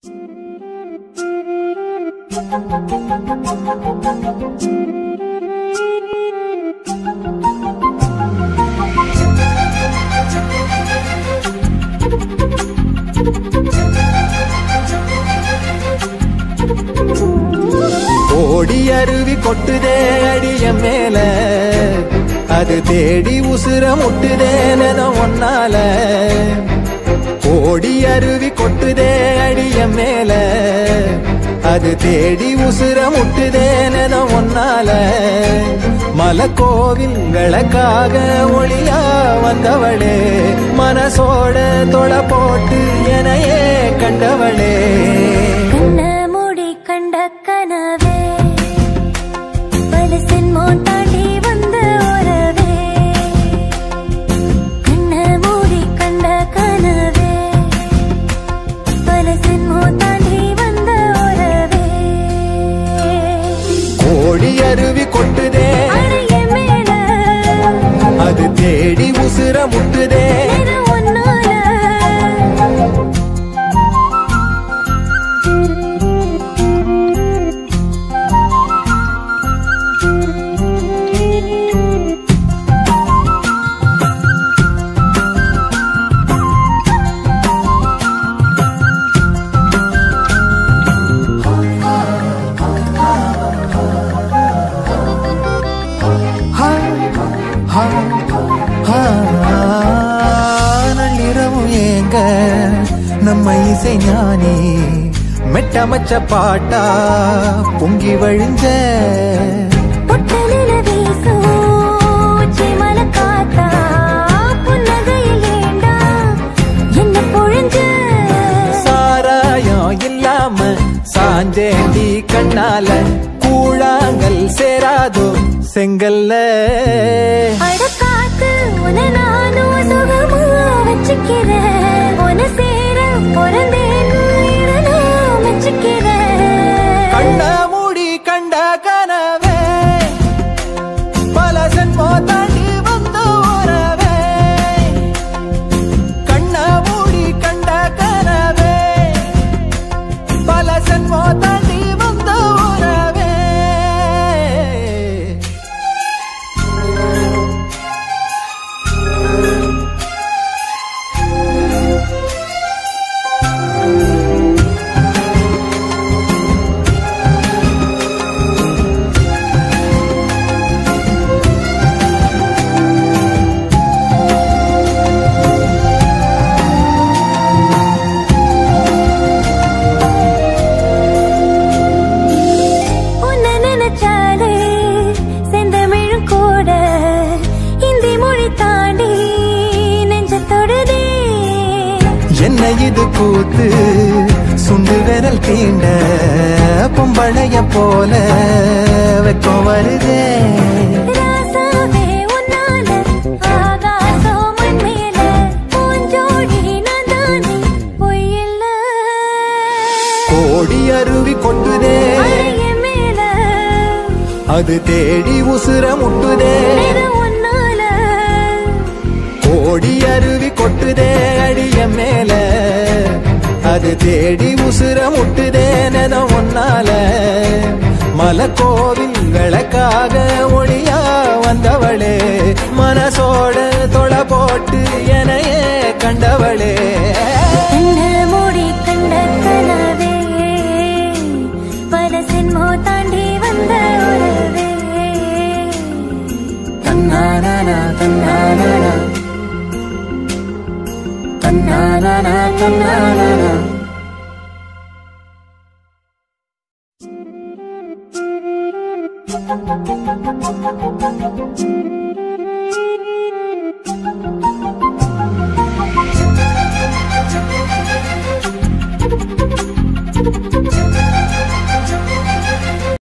ஓடி அருவி கொட்டுதே அடிய மேல அது தேடி உசுர முட்டுதேன ஒன்னால ஓடி அருவி கொட்டுதே அடிய மேல அது தேடி உசுர முட்டுதேன ஒன்னால மலக்கோவில் விளக்காக ஒளியா வந்தவளே மனசோட தொலை போட்டு எனையே கண்டவளே கண்ண மூடி கண்ட கனவே பலசின் தாண்டி வந்த உறவே கண்ண மூடி கண்ட கனவே பலசின் தாண்டி வந்த உறவே கோடி அருவி கொட்டுதே அடைய மேல அது தேடி உசுர முட்டுதே இது உன்னால ஹா, ஹா, ஹா. நள்ளிரவும் ஏங்க நம்ம இசை ஞானி மெட்டமச்ச பாட்டா பொங்கி வழிஞ்ச பொட்டலில வீசும் உச்சி மலை காத்தா, புன்னகையில் ஏண்டா என்ன பொழிஞ்ச? சாராயம் இல்லாம சாஞ்சேண்டி கண்ணால கூழாங்கல் சேராதோ செங்கல்ல அட காத்து, உன்னை நானும் சுகமா வச்சுக்கிறேன். உன்னை சேர பிறந்தேன்னு இதை நான் மெச்சுக்கிறேன். கண்ண மூடி கண்ட கனவே பல சென்மோ தாண்டி வந்த உறவே கண்ண மூடி கண்ட கனவே பல சென்மோ தாண்டி வந்த உறவே உன்னை நினைச்சாலே செந்தமிழும் கூட இந்தி மொழி தாண்டி நெஞ்ச தொடுதே என்ன இது கூத்து சுண்டு விரல் தீண்ட பொம்பளைய போல வெக்கம் வருதே ராசாவே உன்னால ஆகாசம் மண் மேல பூஞ்சோடி நான் தானே பொய்யில்ல கோடி அருவி கொட்டுதே அடைய மேல அது தேடி உசுர முட்டுதே இது உன்னால கோடி அருவி கொட்டுதே அடிய மேல அது தேடி உசுர முட்டுதே நென ஒன்னால மலக்கோவில் விளக்காக ஒளியா வந்தவளே மனசோட தொலை போட்டு எனையே கண்டவளே கண்ண மூடி கண்ட கனவே பல சென்மோ தாண்டி வந்த உறவே தன்னானா தன்னானா தன்னானா தன்னானா Thank you.